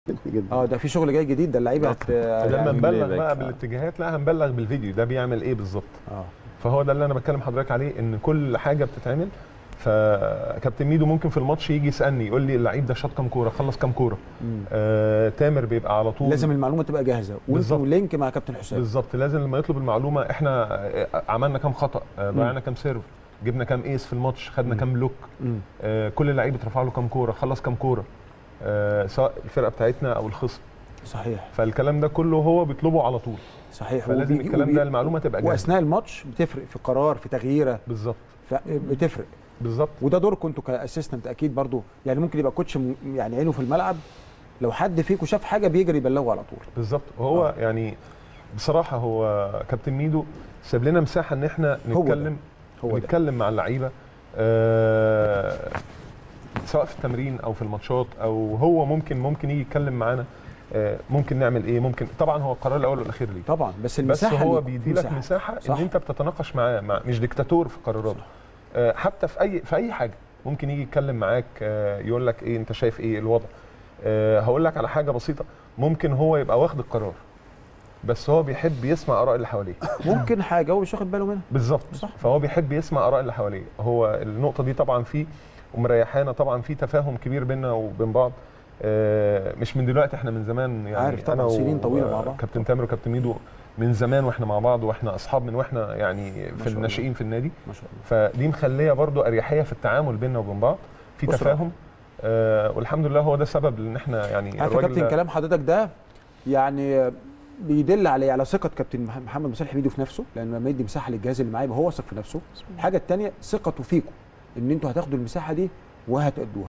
جدا اه ده في شغل جاي جديد ده اللعيبه هت لما يعني نبلغ playback. بقى آه. بالاتجاهات لا هنبلغ بالفيديو ده بيعمل ايه بالظبط اه فهو ده اللي انا بتكلم حضرتك عليه ان كل حاجه بتتعمل فكابتن ميدو ممكن في الماتش يجي يسالني يقول لي اللعيب ده شاط كام كوره خلص كام كوره مم. آه تامر بيبقى على طول لازم المعلومه تبقى جاهزه بالظبط. وانتوا لينك مع كابتن حسام بالظبط لازم لما يطلب المعلومه احنا آه، عملنا كام خطا آه، ضيعنا كام سيرف جبنا كام ايس في الماتش خدنا مم. كام بلوك مم. آه، كل لعيب اترفع له كام كوره خلص كام كوره آه، سواء الفرقه بتاعتنا او الخصم صحيح فالكلام ده كله هو بيطلبه على طول صحيح فلازم وبي- الكلام وبي- ده المعلومه تبقى جاهزه واثناء الماتش بتفرق في قرار في تغييره بالظبط ف- بتفرق بالظبط وده دوركم انتوا كاسيستنت اكيد برضو يعني ممكن يبقى كوتش م- يعني عينه في الملعب لو حد فيكم شاف حاجه بيجري يبلغه على طول بالظبط وهو آه. يعني بصراحه هو كابتن ميدو ساب لنا مساحه ان احنا هو ده. نتكلم هو ده نتكلم مع اللعيبه آه سواء في التمرين او في الماتشات او هو ممكن ممكن يجي يتكلم معانا آه ممكن نعمل ايه ممكن طبعا هو القرار الاول والاخير ليه طبعا بس بس المساحه هو ليكم، بيدي لك مساحه صح. ان انت بتتناقش معاه مع مش ديكتاتور في قراراته آه حتى في اي في اي حاجه ممكن يجي يتكلم معاك آه يقول لك ايه انت شايف ايه الوضع آه هقول لك على حاجه بسيطه ممكن هو يبقى واخد القرار بس هو بيحب يسمع اراء اللي حواليه ممكن حاجه هو مش واخد باله منها بالظبط صح. فهو بيحب يسمع اراء اللي حواليه هو النقطه دي طبعا في ومريحانا طبعا في تفاهم كبير بيننا وبين بعض آه، مش من دلوقتي احنا من زمان يعني عارف طبعاً، سنين طويلة مع بعض. كابتن تامر وكابتن ميدو من زمان واحنا مع بعض واحنا اصحاب من واحنا يعني شاء في الله. الناشئين في النادي ما شاء الله فدي مخليه برضو اريحيه في التعامل بيننا وبين بعض في أسرة. تفاهم آه والحمد لله هو ده سبب ان احنا يعني عارف يا كابتن ده- كلام حضرتك ده يعني بيدل على على ثقه كابتن مح- محمد مصالح ميدو في نفسه لان لما يدي مساحه للجهاز اللي معاه يبقى هو واثق في نفسه الحاجه الثانيه ثقته فيكم ان انتوا هتاخدوا المساحه دي وهتأدوها